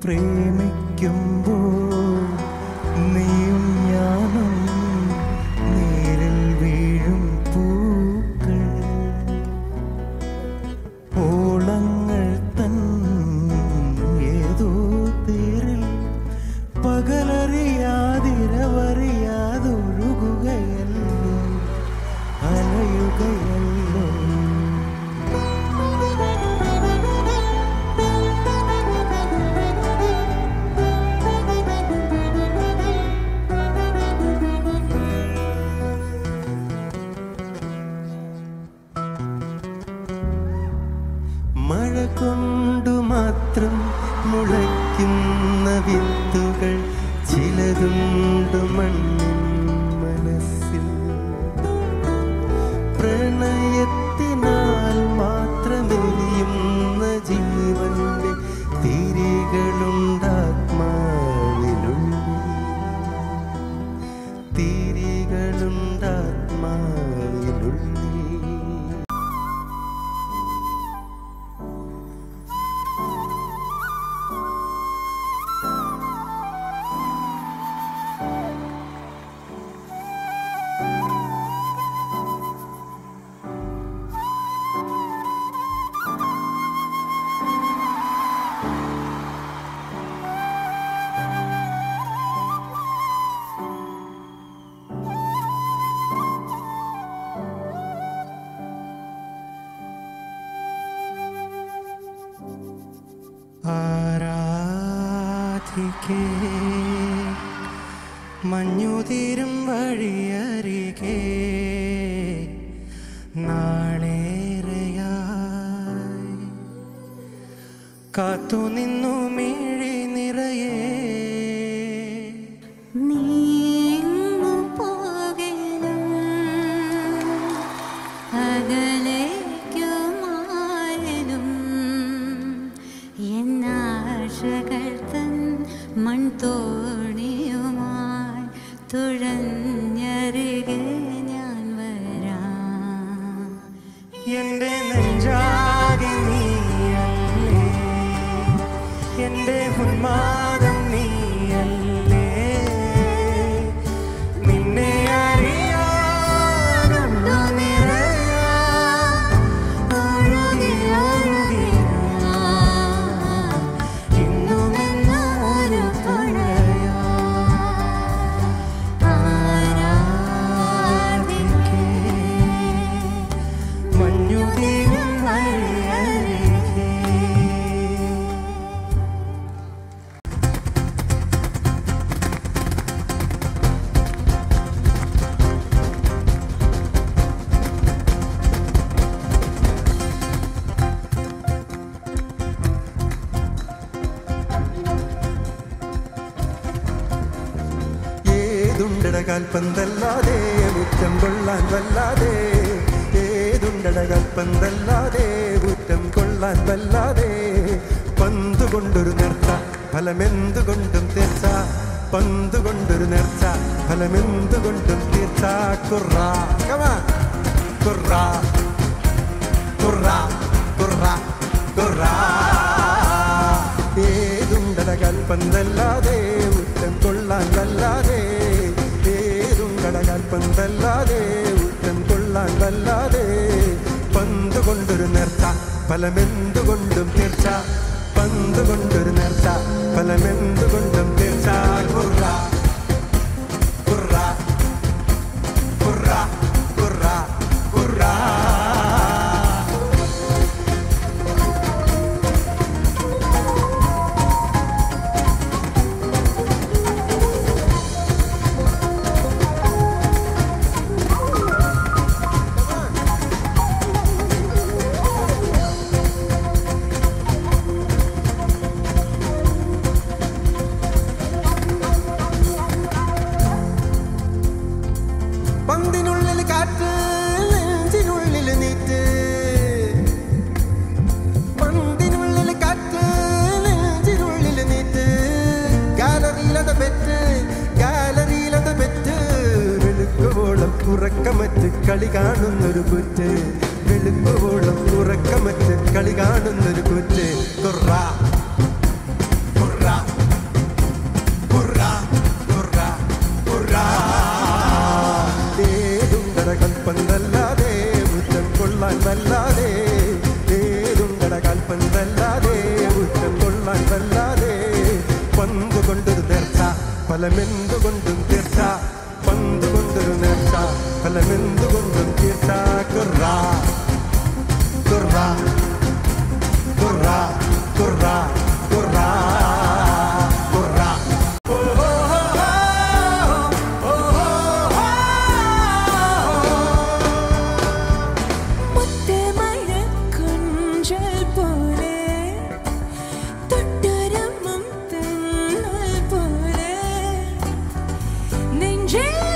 പ്രേമിക്കുമ്പോൾ നീയും ഞാനും നേരിൽ വീഴും പൂക്കൾ ഓളങ്ങൾ തൻ ഏതോ തേരിൽ പകലറിയാതിരവറിയാതൊഴുകുകയല്ലോ അലയുകയല്ലോ മഴ കൊണ്ടു മാത്രം മുളയ്ക്കുന്ന വിത്തുകൾ ചിലതുണ്ട് മണ്ണിൻ മനസ്സിൽ പ്രണയത്തിനാൽ മാത്രമെരിയുന്ന ജീവന്റെ തിരികളുണ്ടാത്മാവിനുള്ളിൽ തിരികളുണ്ടാത്മാവിനുള്ളിൽ ആരാധിക്കേ മഞ്ഞുതീരും വഴിയരികെ നാളേറെയായി കാത്തുനിന്നു മിഴി നിറയേ നീങ്ങു പോകണം അകലേക്കുമായനും എന്നാശകൾ തൻ മൺതോണിയുമായി തുഴഞ്ഞരികെ ഞാൻ വരാം എന്റെ നെഞ്ചാകെ നീയല്ലേ എന്റെ ഉന്മാദം നീയല്ലേ നിന്നെ അറിയാനുള്ളു നിറയാൻ ഒഴുകി ഒഴുകി ഞാൻ ഇന്നും ഇന്നും ഒരു തുഴയാൻ ആരാധിക്കേ മഞ്ഞുതീരും വഴിയരികെ ഏതുണ്ടട കാൽപ്പന്തല്ലാതെ മുറ്റം കൊള്ളാൻ വല്ലാതെ ഏതുണ്ടട കാൽപ്പന്തല്ലാതെ മുറ്റം കൊള്ളാൻ വല്ലാതെ പന്ത് കൊണ്ടൊരു നേർച്ച ഫലമെന്തുകൊണ്ടും തീർച്ച പന്ത് കൊണ്ടൊരു നേർച്ച ഫലമെന്തുകൊണ്ടും തീർച്ച കുറ കുറ കുറ കുറ കുറ ഏതുണ്ടട കൽപ്പന്തല്ലാതെ ഉറ്റം കൊള്ളാൻ വല്ലാതെ ഏതുണ്ടട കൽപ്പന്തല്ലാതെ ഉറ്റം കൊള്ളാൻ വല്ലാതെ പന്ത് കൊണ്ടൊരു നേർച്ച ഫലമെന്തുകൊണ്ടും തീർച്ച പന്ത് കൊണ്ടൊരു നേർച്ച ഫലമെന്തുകൊണ്ടും തീർച്ച കുറ കുറ കുറ കുറ കുറ പന്തിനുള്ളിൽ കാറ്റ് നെഞ്ചിനുള്ളിൽ നീറ്റ് പന്തിനുള്ളിൽ കാറ്റ് നെഞ്ചിനുള്ളിൽ നീറ്റ് ഗാലറിയിലത പെറ്റ് ഗാലറിയിലത പെറ്റ് വെളുക്കുവോളം ഉറക്കമറ്റ് കളി കാണുന്നൊരു കുറ്റ് വെളുക്കുവോളം ഉറക്കമറ്റ് കളി കാണുന്നൊരു കുറ്റ് കുറ കുറ കാൽപ്പന്തല്ലാതെ മുറ്റം കൊള്ളാൻ വല്ലാതെ ഏതുണ്ടട കാൽപ്പന്തല്ലാതെ മുറ്റം കൊള്ളാൻ വല്ലാതെ പന്ത് കൊണ്ടൊരു നേർച്ച ഫലമെന്തുകൊണ്ടും തീർച്ച പന്ത് കൊണ്ടൊരു നേർച്ച ഫലമെന്തുകൊണ്ടും തീർച്ച കുർറ കുർറ കുർറ കുർറ കുർറ കുർറ മുത്തമഴക്കുഞ്ചൽ പോലെ തൊട്ടൊരുമം തന്നൽ പോലെ നെഞ്ചിൽ